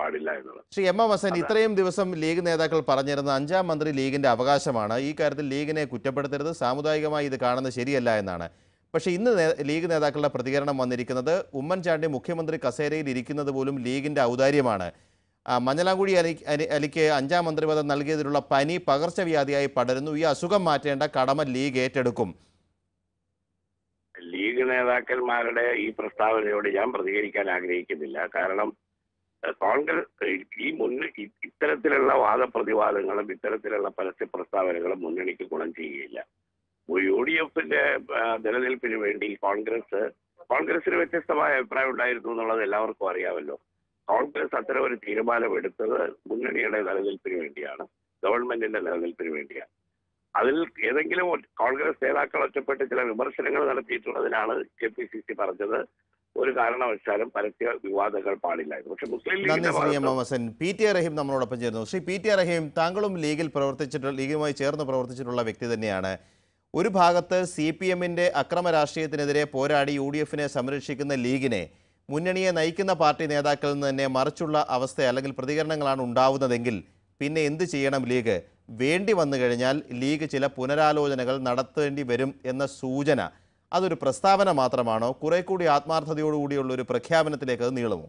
പാടില്ല എന്നുള്ളത് Shri M M Hasan ഇത്രയും ദിവസം ലീഗ് നേതാക്കൾ പറഞ്ഞിരുന്ന അഞ്ചാം മന്ത്രി ലീഗിന്റെ അവകാശമാണ് ഈ കാര്യത്തിൽ ലീഗിനെ കുറ്റപ്പെടുത്തരുത് സാമുദായികമായി ഇത് കാണുന്നത് ശരിയല്ല എന്നാണ് പക്ഷേ ഇന്ന് നേ- ലീഗ് നേതാക്കളുടെ പ്രതികരണം വന്നിരിക്കുന്നത് ഉമ്മൻചാണ്ടി മുഖ്യമന്ത്രി കസേരയിൽ ഇരിക്കുന്നത് പോലും ലീഗിന്റെ ഔദാര്യമാണ് ആ, മഞ്ഞളാംകുഴി അലി അലി- അലിക്ക് അഞ്ചാം മന്ത്രിപദം നൽകിയതിലുള്ള പനി പകർച്ചവ്യാധിയായി പടരുന്നു ഈ അസുഖം മാറ്റേണ്ട കടമ ലീഗ് ഏറ്റെടുക്കും ലീഗ് നേതാക്കന്മാരുടെ ഈ പ്രസ്താവനയോട് ഞാൻ പ്രതികരിക്കാൻ ആഗ്രഹിക്കുന്നില്ല കാരണം ഏഹ്, കോൺഗ്രസ് ഈ മുന്ന ഇ- ഇത്തരത്തിലുള്ള വാദപ്രതിവാദങ്ങളും ഇത്തരത്തിലുള്ള പരസ്യ പ്രസ്താവനകളും മുന്നണിക്ക് ഗുണം ചെയ്യുകയില്ല യു ഡി എഫിന്റെ നിലനിൽപ്പിന് വേണ്ടി കോൺഗ്രസ് കോൺഗ്രസിന് വ്യത്യസ്തമായ അഭിപ്രായം ഉണ്ടായിരുന്നു എന്നുള്ളത് എല്ലാവർക്കും അറിയാമല്ലോ കോൺഗ്രസ് അത്തരം ഒരു തീരുമാനമെടുത്തത് മുന്നണിയുടെ നിലനിൽപ്പിന് വേണ്ടിയാണ് ഗവൺമെന്റിന്റെ നിലനിൽപ്പിന് വേണ്ടിയാണ് അതിൽ ഏതെങ്കിലും ഒരു കോൺഗ്രസ് നേതാക്കൾ ഒറ്റപ്പെട്ട് ചില വിമർശനങ്ങൾ നടത്തിയിട്ടുള്ളതിനാണ് കെ പി സി സി പറഞ്ഞത് ഒരു കാരണവശാലും പരസ്യ വിവാദങ്ങൾ പാടില്ലായിരുന്നു പക്ഷെ മുസ്ലിം നന്ദി ലീഗിന്റെ ശ്രീ എം ഭാഗത്ത് M Hasan P T A Rahim നമ്മളോടൊപ്പം ചേരുന്നു Shri P T A Rahim താങ്കളും ലീഗിൽ പ്രവർത്തിച്ചിട്ടുള്ള ലീഗുമായി ചേർന്ന് പ്രവർത്തിച്ചിട്ടുള്ള വ്യക്തി തന്നെയാണ് ഒരു ഭാഗത്ത് സി പി എമ്മിൻ്റെ അക്രമ രാഷ്ട്രീയത്തിനെതിരെ പോരാടി യു ഡി എഫിനെ സംരക്ഷിക്കുന്ന ലീഗിനെ മുന്നണിയെ നയിക്കുന്ന പാർട്ടി നേതാക്കളിൽ നിന്ന് തന്നെ മറിച്ചുള്ള അവസ്ഥ അല്ലെങ്കിൽ പ്രതികരണങ്ങളാണ് ഉണ്ടാവുന്നതെങ്കിൽ പിന്നെ എന്ത് ചെയ്യണം ലീഗ് വേണ്ടി വന്നു കഴിഞ്ഞാൽ ലീഗ് ചില പുനരാലോചനകൾ നടത്തേണ്ടി വരും എന്ന സൂചന അതൊരു പ്രസ്താവന മാത്രമാണോ കുറെ കൂടി ആത്മാർത്ഥതയോടുകൂടിയുള്ള ഒരു പ്രഖ്യാപനത്തിലേക്ക് അത് നീളുമോ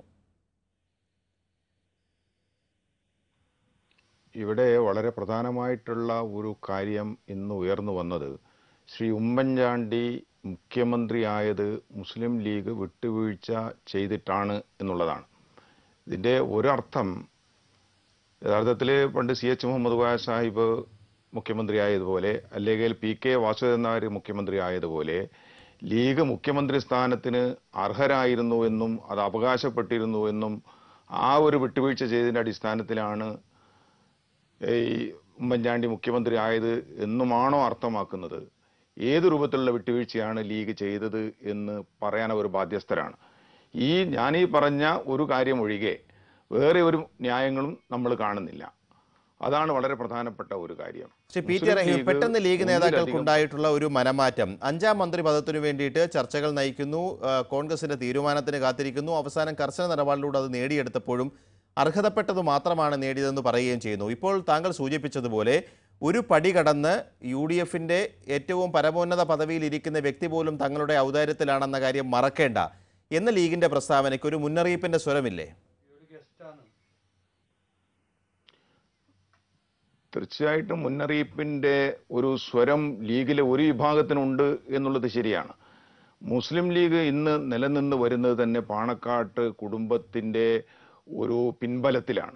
ഇവിടെ വളരെ പ്രധാനമായിട്ടുള്ള ഒരു കാര്യം ഇന്ന് ഉയർന്നു വന്നത് ശ്രീ ഉമ്മൻചാണ്ടി മുഖ്യമന്ത്രിയായത് മുസ്ലിം ലീഗ് വിട്ടുവീഴ്ച ചെയ്തിട്ടാണ് എന്നുള്ളതാണ് ഇതിൻ്റെ ഒരർത്ഥം യഥാർത്ഥത്തിൽ പണ്ട് സി എച്ച് മുഹമ്മദ് കോയ സാഹിബ് മുഖ്യമന്ത്രി ആയതുപോലെ അല്ലെങ്കിൽ പി കെ വാസുദേവൻ നായർ മുഖ്യമന്ത്രി ആയതുപോലെ ലീഗ് മുഖ്യമന്ത്രി സ്ഥാനത്തിന് അർഹരായിരുന്നു എന്നും അത് അവകാശപ്പെട്ടിരുന്നു എന്നും ആ ഒരു വിട്ടുവീഴ്ച ചെയ്തതിൻ്റെ അടിസ്ഥാനത്തിലാണ് ഈ ഉമ്മൻചാണ്ടി മുഖ്യമന്ത്രി ആയത് എന്നുമാണോ അർത്ഥമാക്കുന്നത് ഏത് രൂപത്തിലുള്ള വിട്ടുവീഴ്ചയാണ് ലീഗ് ചെയ്തത് എന്ന് പറയാൻ അവർ ബാധ്യസ്ഥരാണ് ഈ ഞാനീ പറഞ്ഞ ഒരു കാര്യം ഒഴികെ വേറെ ഒരു ന്യായങ്ങളും നമ്മൾ കാണുന്നില്ല അതാണ് വളരെ പ്രധാനപ്പെട്ട ഒരു കാര്യം ശ്രീ പി ടി മുസ്ലിം റഹീം ലീഗ് പെട്ടെന്ന് ലീഗ് ഒന്നിലധികം- നേതാക്കൾക്കുണ്ടായിട്ടുള്ള ഒരു മനമാറ്റം അഞ്ചാം മന്ത്രി പദത്തിനു വേണ്ടിയിട്ട് ചർച്ചകൾ നയിക്കുന്നു ആ, കോൺഗ്രസിന്റെ തീരുമാനത്തിന് കാത്തിരിക്കുന്നു അവസാനം കർശന നിലപാടിലൂടെ അത് നേടിയെടുത്തപ്പോഴും അർഹതപ്പെട്ടത് മാത്രമാണ് നേടിയതെന്ന് പറയുകയും ചെയ്യുന്നു ഇപ്പോൾ താങ്കൾ സൂചിപ്പിച്ചതുപോലെ ഒരു പടി കടന്ന് യു ഡി എഫിന്റെ ഏറ്റവും പരമോന്നത പദവിയിൽ ഇരിക്കുന്ന വ്യക്തി പോലും തങ്ങളുടെ ഔദാര്യത്തിലാണെന്ന കാര്യം മറക്കേണ്ട എന്ന ലീഗിന്റെ പ്രസ്താവനയ്ക്ക് ഒരു മുന്നറിയിപ്പിന്റെ സ്വരമില്ലേ തീർച്ചയായിട്ടും മുന്നറിയിപ്പിന്റെ ഒരു സ്വരം ലീഗിലെ ഒരു വിഭാഗത്തിനുണ്ട് എന്നുള്ളത് ശരിയാണ് മുസ്ലിം ലീഗ് ഇന്ന് നിലനിന്ന് വരുന്നത് തന്നെ പാണക്കാട്ട് കുടുംബത്തിന്റെ ഒരു പിൻബലത്തിലാണ്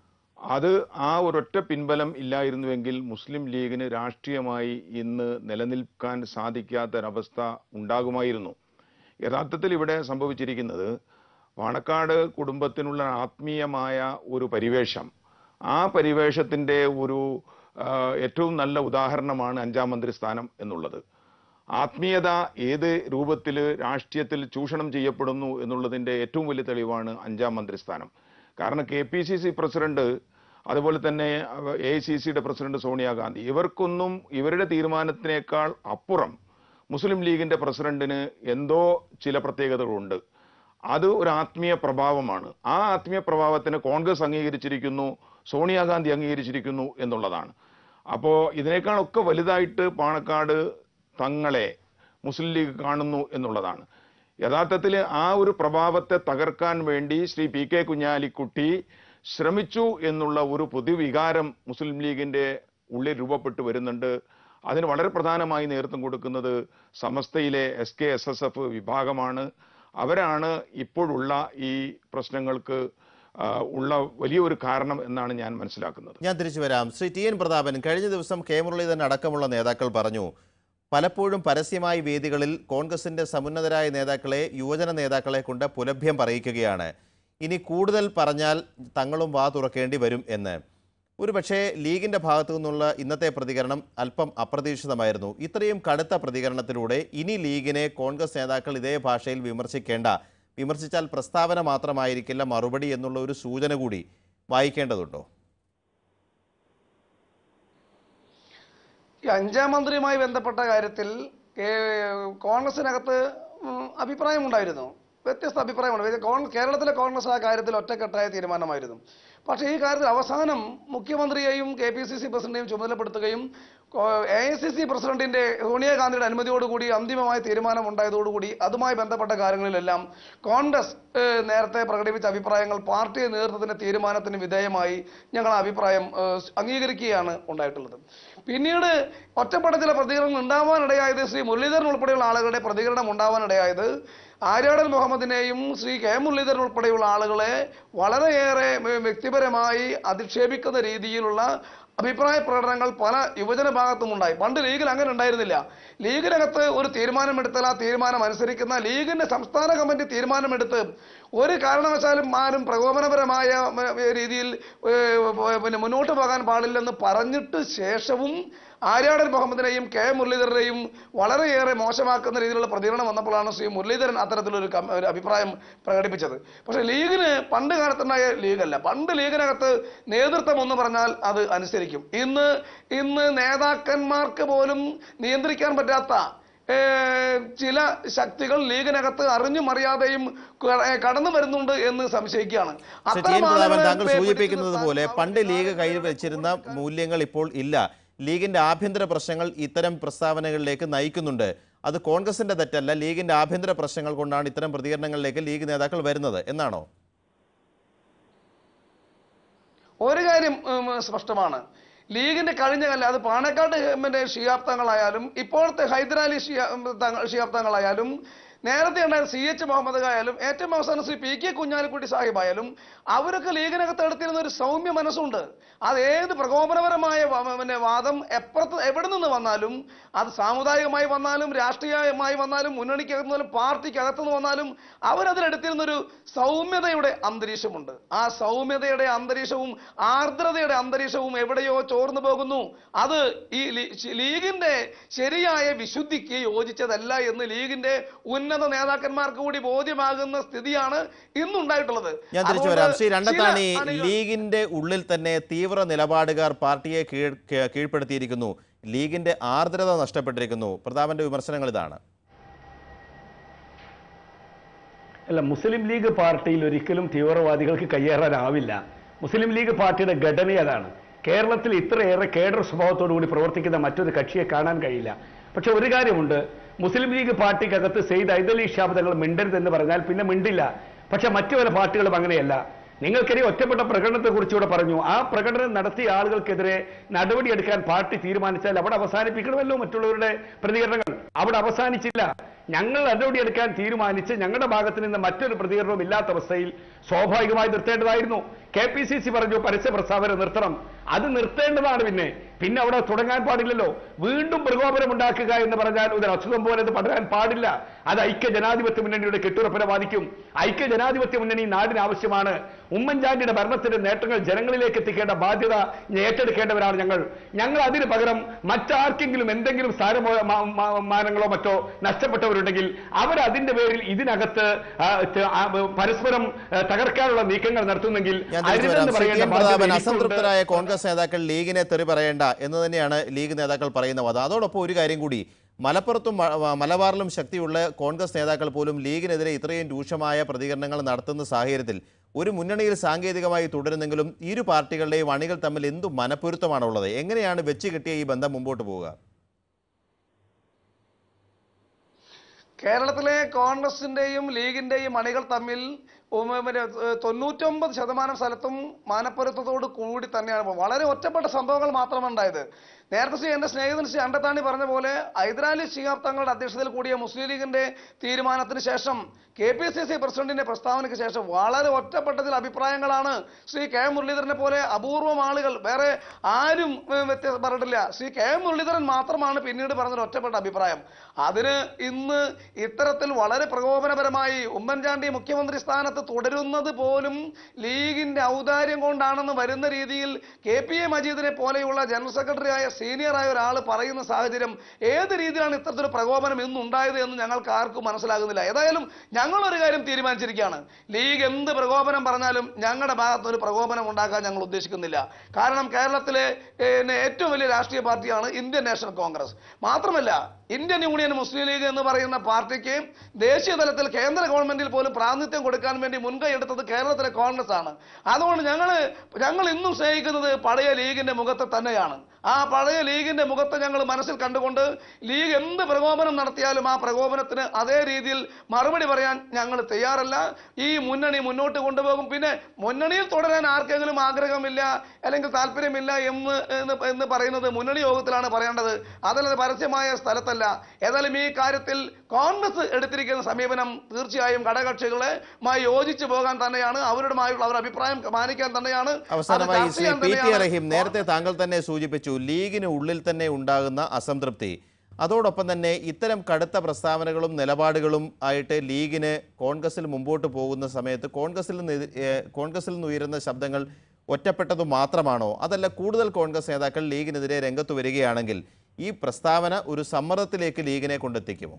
അത് ആ ഒരൊറ്റ പിൻബലം ഇല്ലായിരുന്നുവെങ്കിൽ മുസ്ലിം ലീഗിന് രാഷ്ട്രീയമായി ഇന്ന് നിലനിൽക്കാൻ സാധിക്കാത്തൊരവസ്ഥ ഉണ്ടാകുമായിരുന്നു യഥാർത്ഥത്തിൽ ഇവിടെ സംഭവിച്ചിരിക്കുന്നത് പാണക്കാട് കുടുംബത്തിനുള്ള ആത്മീയമായ ഒരു പരിവേഷം ആ പരിവേഷത്തിൻ്റെ ഒരു ആ, ഏറ്റവും നല്ല ഉദാഹരണമാണ് അഞ്ചാം മന്ത്രി സ്ഥാനം എന്നുള്ളത് ആത്മീയത ഏത് രൂപത്തിൽ രാഷ്ട്രീയത്തിൽ ചൂഷണം ചെയ്യപ്പെടുന്നു എന്നുള്ളതിൻ്റെ ഏറ്റവും വലിയ തെളിവാണ് അഞ്ചാം മന്ത്രി സ്ഥാനം കാരണം K P C C president അതുപോലെ തന്നെ എ ഐ സി സിയുടെ പ്രസിഡന്റ് സോണിയാഗാന്ധി ഇവർക്കൊന്നും ഇവരുടെ തീരുമാനത്തിനേക്കാൾ അപ്പുറം മുസ്ലിം ലീഗിന്റെ പ്രസിഡന്റിന് എന്തോ ചില പ്രത്യേകതകളുണ്ട് അത് ഒരു ആത്മീയ പ്രഭാവമാണ് ആ ആത്മീയ പ്രഭാവത്തിന് കോൺഗ്രസ് അംഗീകരിച്ചിരിക്കുന്നു സോണിയാഗാന്ധി അംഗീകരിച്ചിരിക്കുന്നു എന്നുള്ളതാണ് അപ്പോൾ ഇതിനേക്കാളൊക്കെ വലുതായിട്ട് പാണക്കാട് തങ്ങളെ മുസ്ലിം ലീഗ് കാണുന്നു എന്നുള്ളതാണ് യഥാർത്ഥത്തിൽ ആ ഒരു പ്രഭാവത്തെ തകർക്കാൻ വേണ്ടി ശ്രീ പി കെ കുഞ്ഞാലിക്കുട്ടി ശ്രമിച്ചു എന്നുള്ള ഒരു പൊതുവികാരം മുസ്ലിം ലീഗിന്റെ ഉള്ളിൽ രൂപപ്പെട്ടു വരുന്നുണ്ട് അതിന് വളരെ പ്രധാനമായി നേതൃത്വം കൊടുക്കുന്നത് സമസ്തയിലെ S K S S F വിഭാഗമാണ് അവരാണ് ഇപ്പോഴുള്ള ഈ പ്രശ്നങ്ങൾക്ക് ആ, ഉള്ള വലിയൊരു കാരണം എന്നാണ് ഞാൻ മനസ്സിലാക്കുന്നത് ഞാൻ തിരിച്ചു വരാം ശ്രീ ടി എൻ പ്രതാപൻ കഴിഞ്ഞ ദിവസം കെ മുരളീധരൻ അടക്കമുള്ള നേതാക്കൾ പറഞ്ഞു പലപ്പോഴും പരസ്യമായി വേദികളിൽ കോൺഗ്രസിന്റെ സമുന്നതരായ നേതാക്കളെ യുവജന നേതാക്കളെ കൊണ്ട് പുലഭ്യം പറയിക്കുകയാണ് ഇനി കൂടുതൽ പറഞ്ഞാൽ തങ്ങളും വാ തുറക്കേണ്ടി വരും എന്ന് ഒരു പക്ഷേ ലീഗിന്റെ ഭാഗത്തു നിന്നുള്ള ഇന്നത്തെ പ്രതികരണം അല്പം അപ്രതീക്ഷിതമായിരുന്നു ഇത്രയും കടുത്ത പ്രതികരണത്തിലൂടെ ഇനി ലീഗിനെ കോൺഗ്രസ് നേതാക്കൾ ഇതേ ഭാഷയിൽ വിമർശിക്കേണ്ട വിമർശിച്ചാൽ പ്രസ്താവന മാത്രമായിരിക്കില്ല മറുപടി എന്നുള്ള ഒരു സൂചന കൂടി വായിക്കേണ്ടതുണ്ടോ ഈ അഞ്ചാം മന്ത്രിയുമായി ബന്ധപ്പെട്ട കാര്യത്തിൽ ഏ, കോൺഗ്രസിനകത്ത് ഉം, അഭിപ്രായമുണ്ടായിരുന്നു വ്യത്യസ്ത അഭിപ്രായമാണ് ഇത് കോൺ- കേരളത്തിലെ കോൺഗ്രസ് ആ കാര്യത്തിൽ ഒറ്റക്കെട്ടായ തീരുമാനമായിരുന്നു പക്ഷേ ഈ കാര്യത്തിൽ അവസാനം മുഖ്യമന്ത്രിയെയും കെ പി സി സി പ്രസിഡന്റിനെയും ചുമതലപ്പെടുത്തുകയും എ ഐ സി സി പ്രസിഡന്റിന്റെ സോണിയാഗാന്ധിയുടെ അനുമതിയോടുകൂടി അന്തിമമായ തീരുമാനം ഉണ്ടായതോടുകൂടി അതുമായി ബന്ധപ്പെട്ട കാര്യങ്ങളിലെല്ലാം കോൺഗ്രസ് ഏഹ്, നേരത്തെ പ്രകടിപ്പിച്ച അഭിപ്രായങ്ങൾ പാർട്ടി നേതൃത്വത്തിന്റെ തീരുമാനത്തിന് വിധേയമായി ഞങ്ങൾ ആ അഭിപ്രായം ഏഹ്, അംഗീകരിക്കുകയാണ് ഉണ്ടായിട്ടുള്ളത് പിന്നീട് ഒറ്റപ്പെട്ട ചില പ്രതികരണങ്ങൾ ഉണ്ടാവാനിടയായത് ശ്രീ മുരളീധരൻ ഉൾപ്പെടെയുള്ള ആളുകളുടെ പ്രതികരണം ഉണ്ടാവാനിടയായത് ആര്യാടൻ മുഹമ്മദിനെയും ശ്രീ കെ മുരളീധരൻ ഉൾപ്പെടെയുള്ള ആളുകളെ വളരെയേറെ വ്യ- വ്യക്തിപരമായി അധിക്ഷേപിക്കുന്ന രീതിയിലുള്ള അഭിപ്രായ പ്രകടനങ്ങൾ പല യുവജന ഭാഗത്തും ഉണ്ടായി പണ്ട് ലീഗിൽ അങ്ങനെ ഉണ്ടായിരുന്നില്ല ലീഗിനകത്ത് ഒരു തീരുമാനമെടുത്താൽ ആ തീരുമാനം അനുസരിക്കുന്ന ലീഗിന്റെ സംസ്ഥാന കമ്മിറ്റി തീരുമാനമെടുത്ത് ഒരു കാരണവശാലും ആരും പ്രകോപനപരമായ ഏ, രീതിയിൽ ഏ, പിന്നെ മുന്നോട്ട് പോകാൻ പാടില്ലെന്ന് പറഞ്ഞിട്ട് ശേഷവും ആര്യാടൻ മുഹമ്മദിനെയും കെ മുരളീധരനെയും വളരെയേറെ മോശമാക്കുന്ന രീതിയിലുള്ള പ്രതികരണം വന്നപ്പോഴാണ് ശ്രീ മുരളീധരൻ അത്തരത്തിലൊരു കം- ഒരു അഭിപ്രായം പ്രകടിപ്പിച്ചത് പക്ഷേ ലീഗിന് പണ്ട് കാലത്തുണ്ടായ ലീഗല്ല പണ്ട് ലീഗിനകത്ത് നേതൃത്വം എന്ന് പറഞ്ഞാൽ അത് അനുസരിക്കും ഇന്ന് ഇന്ന് നേതാക്കന്മാർക്ക് പോലും നിയന്ത്രിക്കാൻ പറ്റാത്ത ഏ, ചില ശക്തികൾ ലീഗിനകത്ത് അറിഞ്ഞും അറിയാതെയും ക- ഏ, കടന്നു വരുന്നുണ്ട് എന്ന് സംശയിക്കുകയാണ് ശ്രീ ടി എൻ പ്രതാപൻ ആളുകളെ താങ്കൾ പേ- സൂചിപ്പിക്കുന്നത് പിടിച്ചു പോലെ നിർത്താൻ പണ്ട് ലീഗ് അവരുടെ കയ്യിൽ വെച്ചിരുന്ന മൂല്യങ്ങൾ ഇപ്പോൾ ഇല്ല ലീഗിന്റെ ആഭ്യന്തര പ്രശ്നങ്ങൾ ഇത്തരം പ്രസ്താവനകളിലേക്ക് നയിക്കുന്നുണ്ട് അത് കോൺഗ്രസിന്റെ തെറ്റല്ല ലീഗിന്റെ ആഭ്യന്തര പ്രശ്നങ്ങൾ കൊണ്ടാണ് ഇത്തരം പ്രതികരണങ്ങളിലേക്ക് ലീഗ് നേതാക്കൾ വരുന്നത് എന്നാണോ ഒരു കാര്യം ഉം, സ്പഷ്ടമാണ് ലീഗിന്റെ കഴിഞ്ഞ കാലം അത് പാണക്കാട് മറ്റേ ഷിയാബ് തങ്ങളായാലും ഇപ്പോഴത്തെ ഹൈദരാലി ഷിയാ തങ്ങൾ ഷിയാബ് തങ്ങളായാലും നേരത്തെ ഉണ്ടായ സി എച്ച് മുഹമ്മദ് ആയാലും ഏറ്റവും അവസാനം ശ്രീ പി കെ കുഞ്ഞാലിക്കുട്ടി സാഹിബായാലും അവരൊക്കെ ലീഗിനകത്ത് എടുത്തിരുന്ന ഒരു സൗമ്യ മനസ്സുണ്ട് അത് ഏത് പ്രകോപനപരമായ വ- പിന്നെ വാദം എപ്പുറത്ത് എവിടെ നിന്ന് വന്നാലും അത് സാമുദായികമായി വന്നാലും രാഷ്ട്രീയമായി വന്നാലും മുന്നണിക്കകത്ത് വന്നാലും പാർട്ടിക്കകത്ത് നിന്ന് വന്നാലും അവരതിലെടുത്തിരുന്ന ഒരു സൗമ്യതയുടെ അന്തരീക്ഷമുണ്ട് ആ സൗമ്യതയുടെ അന്തരീക്ഷവും ആർദ്രതയുടെ അന്തരീക്ഷവും എവിടെയോ ചോർന്നു പോകുന്നു അത് ഈ ലീ- ശ- ലീഗിന്റെ ശരിയായ വിശുദ്ധിക്ക് യോജിച്ചതല്ല എന്ന് ലീഗിന്റെ ഉന്നത നേതാക്കന്മാർക്ക് കൂടി ബോധ്യമാകുന്ന സ്ഥിതിയാണ് ഇന്നുണ്ടായിട്ടുള്ളത് ഞാൻ തിരിച്ചു അതുകൊണ്ട് വരാം ശ്രീ രണ്ടത്താണി ചില ആളുകൾ- ലീഗിന്റെ ഉള്ളിൽ തന്നെ തീവ്ര നിലപാടുകാർ പാർട്ടിയെ കീഴ് കീ- കീഴ്പ്പെടുത്തിയിരിക്കുന്നു ലീഗിന്റെ ആർദ്രത നഷ്ടപ്പെട്ടിരിക്കുന്നു പ്രതാപന്റെ വിമർശനങ്ങൾ ഇതാണ് അല്ല മുസ്ലിം ലീഗ് പാർട്ടിയിൽ ഒരിക്കലും തീവ്രവാദികൾക്ക് കയ്യേറാനാവില്ല മുസ്ലിം ലീഗ് പാർട്ടിയുടെ ഘടന അതാണ് കേരളത്തിൽ ഇത്രയേറെ കേഡർ സ്വഭാവത്തോടു കൂടി പ്രവർത്തിക്കുന്ന മറ്റൊരു കക്ഷിയെ കാണാൻ കഴിയില്ല പക്ഷെ ഒരു കാര്യമുണ്ട് മുസ്ലിം ലീഗ് പാർട്ടിക്കകത്ത് സെയ്ദ് ഐദലി ഷാബ് തങ്ങൾ മിണ്ടരുതെന്ന് പറഞ്ഞാൽ പിന്നെ മിണ്ടില്ല പക്ഷെ മറ്റു പല പാർട്ടികളും അങ്ങനെയല്ല നിങ്ങൾക്കറിയാം ഒറ്റപ്പെട്ട പ്രകടനത്തെക്കുറിച്ച് ഇവിടെ പറഞ്ഞു ആ പ്രകടനം നടത്തിയ ആളുകൾക്കെതിരെ നടപടിയെടുക്കാൻ പാർട്ടി തീരുമാനിച്ചാൽ അവിടെ അവസാനിപ്പിക്കണമല്ലോ മറ്റുള്ളവരുടെ പ്രതികരണങ്ങൾ അവിടെ അവസാനിച്ചില്ല ഞങ്ങൾ നടപടിയെടുക്കാൻ തീരുമാനിച്ച് ഞങ്ങളുടെ ഭാഗത്ത് നിന്ന് മറ്റൊരു പ്രതികരണവും ഇല്ലാത്ത അവസ്ഥയിൽ സ്വാഭാവികമായി നിർത്തേണ്ടതായിരുന്നു കെ പി സി സി പറഞ്ഞു പരസ്യ പ്രസ്താവന നിർത്തണം അത് നിർത്തേണ്ടതാണ് പിന്നെ പിന്നെ അവിടെ തുടങ്ങാൻ പാടില്ലല്ലോ വീണ്ടും പ്രകോപനം ഉണ്ടാക്കുക എന്ന് പറഞ്ഞാൽ ഒരു അസുഖം പോലെ അത് പടരാൻ പാടില്ല അത് ഐക്യ ജനാധിപത്യ മുന്നണിയുടെ കെട്ടുറപ്പിനെ ബാധിക്കും ഐക്യ ജനാധിപത്യ മുന്നണി നാടിന് ആവശ്യമാണ് ഉമ്മൻചാണ്ടിയുടെ ഭരണത്തിന്റെ നേട്ടങ്ങൾ ജനങ്ങളിലേക്ക് എത്തിക്കേണ്ട ബാധ്യത ഏറ്റെടുക്കേണ്ടവരാണ് ഞങ്ങൾ ഞങ്ങൾ അതിന് പകരം മറ്റാർക്കെങ്കിലും എന്തെങ്കിലും സ്ഥാനമോ മാ- മാ- മാനങ്ങളോ മറ്റോ നഷ്ടപ്പെട്ടവരുണ്ടെങ്കിൽ അവർ അതിന്റെ പേരിൽ ഇതിനകത്ത് ആ, ത- ആ, പരസ്പരം ആ, തകർക്കാനുള്ള നീക്കങ്ങൾ നടത്തുന്നെങ്കിൽ ഞാൻ തിരിച്ചു വരാം അരുതെന്ന് ശ്രീ ടി പറയേണ്ട എൻ ബാധ്യത പ്രതാപൻ എനിക്കുണ്ട്. അസംതൃപ്തരായ കോൺഗ്രസ് നേതാക്കൾ ലീഗിനെ തെറി പറയേണ്ട എന്ന് തന്നെയാണ് ലീഗ് നേതാക്കൾ പറയുന്ന വാദം അതോടൊപ്പം ഒരു കാര്യം കൂടി മലപ്പുറത്തും മ- മലബാറിലും ശക്തിയുള്ള കോൺഗ്രസ് നേതാക്കൾ പോലും ലീഗിനെതിരെ ഇത്രയും രൂക്ഷമായ പ്രതികരണങ്ങൾ നടത്തുന്ന സാഹചര്യത്തിൽ ഒരു മുന്നണിയിൽ സാങ്കേതികമായി തുടരുന്നെങ്കിലും ഇരു പാർട്ടികളുടെയും അണികൾ തമ്മിൽ എന്തു മനപ്പൊരുത്തമാണുള്ളത് എങ്ങനെയാണ് വെച്ച് കിട്ടിയ ഈ ബന്ധം മുമ്പോട്ട് പോവുക കേരളത്തിലെ കോൺഗ്രസിന്റെയും ലീഗിന്റെയും അണികൾ തമ്മിൽ ഉം, പിന്നെ, ഏഹ്, തൊണ്ണൂറ്റൊമ്പത് ശതമാനം സ്ഥലത്തും മാനപ്പൊരുത്തത്തോട് കൂടി തന്നെയാണ് പോകുന്നത്. വളരെ ഒറ്റപ്പെട്ട സംഭവങ്ങൾ മാത്രമാണ് ഉണ്ടായത് നേരത്തെ ശ്രീ എന്റെ സ്നേഹിതൻ ശ്രീ അണ്ടത്താണി പറഞ്ഞ പോലെ ഹൈദരാലി ശിഹാബ് തങ്ങളുടെ അധ്യക്ഷതയിൽ കൂടിയ മുസ്ലിം ലീഗിന്റെ തീരുമാനത്തിന് ശേഷം കെ പി സി സി പ്രസിഡന്റിന്റെ പ്രസ്താവനയ്ക്ക് ശേഷം വളരെ ഒറ്റപ്പെട്ട ചില അഭിപ്രായങ്ങളാണ് ശ്രീ കെ മുരളീധരനെ പോലെ അപൂർവം ആളുകൾ വേറെ ആരും ഏഹ്, വ്യത്യാസം പറഞ്ഞിട്ടില്ല ശ്രീ കെ മുരളീധരൻ മാത്രമാണ് പിന്നീട് പറഞ്ഞൊരു ഒറ്റപ്പെട്ട അഭിപ്രായം അതിന് ഇന്ന് ഇത്തരത്തിൽ വളരെ പ്രകോപനപരമായി ഉമ്മൻചാണ്ടി മുഖ്യമന്ത്രി സ്ഥാനത്ത് തുടരുന്നത് പോലും ലീഗിന്റെ ഔദാര്യം കൊണ്ടാണെന്ന് വരുന്ന രീതിയിൽ കെ പി എ മജീദിനെ പോലെയുള്ള ജനറൽ സെക്രട്ടറി ആയ സീനിയർ ആയ ഒരാൾ പറയുന്ന സാഹചര്യം ഏത് രീതിയിലാണ് ഇത്തരത്തിലൊരു പ്രകോപനം ഇന്ന് ഉണ്ടായത് എന്ന് ഞങ്ങൾക്ക് ആർക്കും മനസ്സിലാകുന്നില്ല ഏതായാലും ഞങ്ങൾ ഒരു കാര്യം തീരുമാനിച്ചിരിക്കുകയാണ് ലീഗ് എന്ത് പ്രകോപനം പറഞ്ഞാലും ഞങ്ങളുടെ ഭാഗത്ത് ഒരു പ്രകോപനം ഉണ്ടാക്കാൻ ഞങ്ങൾ ഉദ്ദേശിക്കുന്നില്ല കാരണം കേരളത്തിലെ ഏഹ്, ഏറ്റവും വലിയ രാഷ്ട്രീയ പാർട്ടിയാണ് ഇന്ത്യൻ നാഷണൽ കോൺഗ്രസ് മാത്രമല്ല ഇന്ത്യൻ യൂണിയൻ മുസ്ലിം ലീഗ് എന്ന് പറയുന്ന പാർട്ടിക്ക് ദേശീയ തലത്തിൽ കേന്ദ്ര ഗവൺമെന്റിൽ പോലും പ്രാതിനിധ്യം കൊടുക്കാൻ വേണ്ടി മുൻകൈ എടുത്തത് കേരളത്തിലെ കോൺഗ്രസ് ആണ് അതുകൊണ്ട് ഞങ്ങൾ ഞങ്ങൾ ഇന്നും സ്നേഹിക്കുന്നത് പഴയ ലീഗിന്റെ മുഖത്തെ തന്നെയാണ് ആ പഴയ ലീഗിന്റെ മുഖത്തെ ഞങ്ങൾ മനസ്സിൽ കണ്ടുകൊണ്ട് ലീഗ് എന്ത് പ്രകോപനം നടത്തിയാലും ആ പ്രകോപനത്തിന് അതേ രീതിയിൽ മറുപടി പറയാൻ ഞങ്ങൾ തയ്യാറല്ല ഈ മുന്നണി മുന്നോട്ട് കൊണ്ടുപോകും പിന്നെ മുന്നണിയിൽ തുടരാൻ ആർക്കെങ്കിലും ആഗ്രഹമില്ല അല്ലെങ്കിൽ താല്പര്യമില്ല എന്ന് എന്ന് എന്ന് പറയുന്നത് മുന്നണി യോഗത്തിലാണ് പറയേണ്ടത് അതല്ലാതെ പരസ്യമായ സ്ഥലത്തല്ല ഏതായാലും ഈ കാര്യത്തിൽ കോൺഗ്രസ് എടുത്തിരിക്കുന്ന സമീപനം തീർച്ചയായും ഘടകകക്ഷികളുമായി യോജിച്ചു പോകാൻ തന്നെയാണ് അവരുമായുള്ള അവരുടെ അഭിപ്രായം മാനിക്കാൻ തന്നെയാണ് അത് അവസാനമായി ചർച്ച ശ്രീ ചെയ്യാൻ പി ടി തന്നെയാണ് റഹീം നേരത്തെ താങ്കൾ തന്നെ സൂചിപ്പിച്ചു ലീഗിന് ഉള്ളിൽ തന്നെ ഉണ്ടാകുന്ന അസംതൃപ്തി അതോടൊപ്പം തന്നെ ഇത്തരം കടുത്ത പ്രസ്താവനകളും നിലപാടുകളും ആയിട്ട് ലീഗിന് കോൺഗ്രസിൽ മുമ്പോട്ട് പോകുന്ന സമയത്ത് കോൺഗ്രസിൽ നിന്ന് എതി- ഏഹ് കോൺഗ്രസിൽ നിന്ന് ഉയരുന്ന ശബ്ദങ്ങൾ ഒറ്റപ്പെട്ടതു മാത്രമാണോ അതല്ല കൂടുതൽ കോൺഗ്രസ് നേതാക്കൾ ലീഗിനെതിരെ രംഗത്ത് വരികയാണെങ്കിൽ ഈ പ്രസ്താവന ഒരു സമ്മർദ്ദത്തിലേക്ക് ലീഗിനെ കൊണ്ടെത്തിക്കുമോ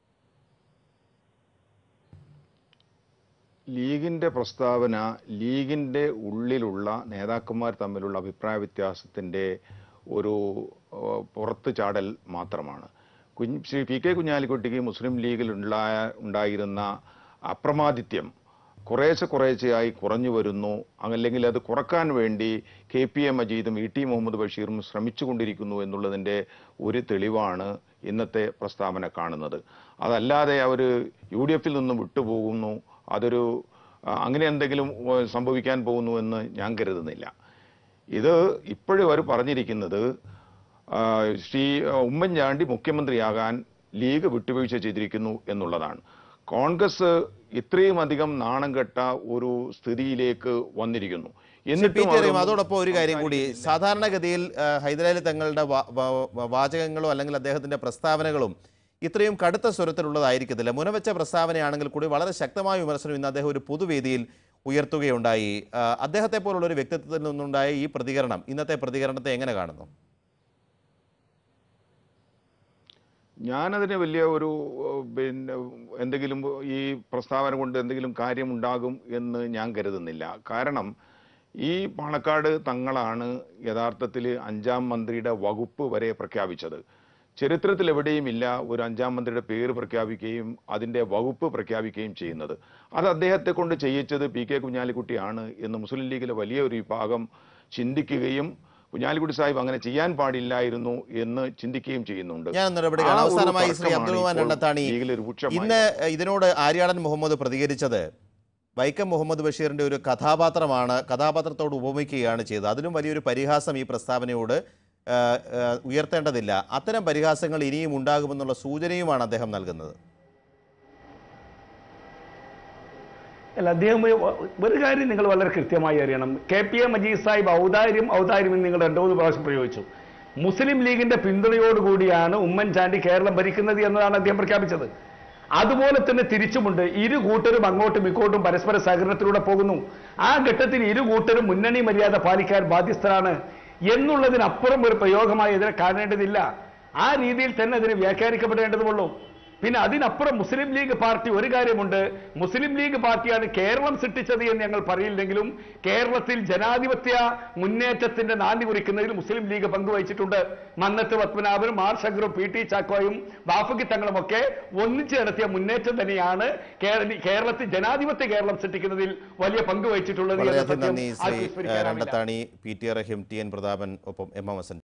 ലീഗിന്റെ പ്രസ്താവന ലീഗിന്റെ ഉള്ളിലുള്ള നേതാക്കന്മാർ തമ്മിലുള്ള അഭിപ്രായ വ്യത്യാസത്തിന്റെ ഒരു ഏഹ്, പുറത്ത് ചാടൽ മാത്രമാണ് കുഞ്ഞ് ശ്രീ പി കെ കുഞ്ഞാലിക്കുട്ടിക്ക് മുസ്ലിം ലീഗിൽ ഉണ്ടായ ഉണ്ടായിരുന്ന അപ്രമാദിത്യം കുറേശ്ശെ കുറേശ്ശെയായി കുറഞ്ഞു വരുന്നു അല്ലെങ്കിൽ അത് കുറക്കാൻ വേണ്ടി കെ പി എ മജീദും ഇ ടി മുഹമ്മദ് ബഷീറും ശ്രമിച്ചുകൊണ്ടിരിക്കുന്നു എന്നുള്ളതിൻ്റെ ഒരു തെളിവാണ് ഇന്നത്തെ പ്രസ്താവന കാണുന്നത് അതല്ലാതെ അവർ യു ഡി എഫിൽ നിന്നും വിട്ടുപോകുന്നു അതൊരു ആ, അങ്ങനെ എന്തെങ്കിലും ഓ, സംഭവിക്കാൻ പോകുന്നു എന്ന് ഞാൻ കരുതുന്നില്ല ഇത് ഇപ്പോഴും അവർ പറഞ്ഞിരിക്കുന്നത് ആ, ശ്രീ ആ, ഉമ്മൻചാണ്ടി മുഖ്യമന്ത്രിയാകാൻ ലീഗ് വിട്ടുവീഴ്ച ചെയ്തിരിക്കുന്നു എന്നുള്ളതാണ് കോൺഗ്രസ് ഇത്രയും അധികം നാണം കെട്ട ഒരു സ്ഥിതിയിലേക്ക് വന്നിരിക്കുന്നു ശ്രീ പി എന്നിട്ടും ടി റഹീം അതൊന്നും അതോടൊപ്പം ഒരു കാര്യം കൂടി സംസാരിക്കുന്നില്ല. സാധാരണഗതിയിൽ ആ, ഹൈദരാലി തങ്ങളുടെ വാ- വാ- വാചകങ്ങളോ അല്ലെങ്കിൽ അദ്ദേഹത്തിന്റെ പ്രസ്താവനകളും ഇത്രയും കടുത്ത സ്വരത്തിലുള്ളതായിരിക്കത്തില്ല മുനവെച്ച പ്രസ്താവനയാണെങ്കിൽ കൂടി വളരെ ശക്തമായ വിമർശനം ഇന്ന് അദ്ദേഹം ഒരു പൊതുവേദിയിൽ ഉയർത്തുകയുണ്ടായി ആ, അദ്ദേഹത്തെ പോലുള്ള ഒരു വ്യക്തിത്വത്തിൽ നിന്നുണ്ടായ ഈ പ്രതികരണം ഇന്നത്തെ പ്രതികരണത്തെ എങ്ങനെ കാണുന്നു ഞാനതിന് വലിയ ഒരു ഏഹ്, പിന്നെ എന്തെങ്കിലും ഈ പ്രസ്താവന കൊണ്ട് എന്തെങ്കിലും കാര്യമുണ്ടാകും എന്ന് ഞാൻ കരുതുന്നില്ല കാരണം ഈ പാണക്കാട് തങ്ങളാണ് യഥാർത്ഥത്തിൽ അഞ്ചാം മന്ത്രിയുടെ വകുപ്പ് വരെ പ്രഖ്യാപിച്ചത് ചരിത്രത്തിൽ എവിടെയും ഇല്ല ഒരു അഞ്ചാം മന്ത്രിയുടെ പേര് പ്രഖ്യാപിക്കുകയും അതിൻ്റെ വകുപ്പ് പ്രഖ്യാപിക്കുകയും ചെയ്യുന്നത് അത് അദ്ദേഹത്തെ കൊണ്ട് ചെയ്യിച്ചത് പി കെ കുഞ്ഞാലിക്കുട്ടിയാണ് എന്ന് മുസ്ലിം ലീഗിലെ വലിയ ഒരു വിഭാഗം ചിന്തിക്കുകയും കുഞ്ഞാലിക്കുട്ടി സാഹിബ് അങ്ങനെ ചെയ്യാൻ പാടില്ലായിരുന്നു എന്ന് ചിന്തിക്കുകയും ചെയ്യുന്നുണ്ട് ഞാൻ ഒന്ന് ഇടപെടുകയാണ് ആ ഒരു അവസാനമായി ശ്രീ തർക്കമാണ് അബ്ദുൾ റഹ്മാൻ ഇപ്പോൾ രണ്ടത്താണി ലീഗിൽ രൂക്ഷമായി ഇന്ന് ഇതിനോട് ആര്യാടൻ മുഹമ്മദ് പ്രതികരിച്ചത് വൈക്കം മുഹമ്മദ് ബഷീറിന്റെ ഒരു കഥാപാത്രമാണ് കഥാപാത്രത്തോട് ഉപമിക്കുകയാണ് ചെയ്തത് അതിലും വലിയൊരു പരിഹാസം ഈ പ്രസ്താവനയോട് ആ, ആ, ഉയർത്തേണ്ടതില്ല അത്തരം പരിഹാസങ്ങൾ ഇനിയും ഉണ്ടാകുമെന്നുള്ള സൂചനയുമാണ് അദ്ദേഹം നൽകുന്നത് അല്ല അദ്ദേഹം ഒരു- ഒരു കാര്യം നിങ്ങൾ വളരെ കൃത്യമായി അറിയണം K P A Majeed Sahib ഔദാര്യം ഔദാര്യം എന്ന് നിങ്ങൾ രണ്ടു മൂന്ന് പ്രാവശ്യം പ്രയോഗിച്ചു മുസ്ലിം ലീഗിന്റെ പിന്തുണയോടുകൂടിയാണ് ഉമ്മൻചാണ്ടി കേരളം ഭരിക്കുന്നത് എന്നതാണ് അദ്ദേഹം പ്രഖ്യാപിച്ചത് അതുപോലെ തന്നെ തിരിച്ചുമുണ്ട് ഇരു കൂട്ടരും അങ്ങോട്ടും ഇങ്ങോട്ടും പരസ്പര സഹകരണത്തിലൂടെ പോകുന്നു ആ ഘട്ടത്തിൽ ഇരു കൂട്ടരും മുന്നണി മര്യാദ പാലിക്കാൻ ബാധ്യസ്ഥരാണ് എന്നുള്ളതിനപ്പുറം ഒരു പ്രയോഗമായി ഇതിനെ കാണേണ്ടതില്ല ആ രീതിയിൽ തന്നെ അതിനെ വ്യാഖ്യാനിക്കപ്പെടേണ്ടതുള്ളൂ പിന്നെ അതിനപ്പുറം മുസ്ലിം ലീഗ് പാർട്ടി ഒരു കാര്യമുണ്ട് മുസ്ലിം ലീഗ് പാർട്ടിയാണ് കേരളം സൃഷ്ടിച്ചത് എന്ന് ഞങ്ങൾ പറയില്ലെങ്കിലും കേരളത്തിൽ ജനാധിപത്യ മുന്നേറ്റത്തിന്റെ നാന്ദി കുറിക്കുന്നതിൽ മുസ്ലിം ലീഗ് പങ്കുവഹിച്ചിട്ടുണ്ട് മന്നത്ത് പത്മനാഭനും ആർ ശങ്കറും പി ടി ചാക്കോയും ബാഫക്കി തങ്ങളുമൊക്കെ ഒന്നിച്ച് നടത്തിയ മുന്നേറ്റം തന്നെയാണ് കേര- കേരളത്തിൽ ജനാധിപത്യ കേരളം സൃഷ്ടിക്കുന്നതിൽ വലിയ പങ്ക് വഹിച്ചിട്ടുള്ളത് എന്ന വളരെയധികം സത്യം നന്ദി ശ്രീ ആർക്കും വിസ്മരിക്കാനാവില്ല. Randathani P T Rahim T N Prathapan ഒപ്പം എം എം ഹസൻ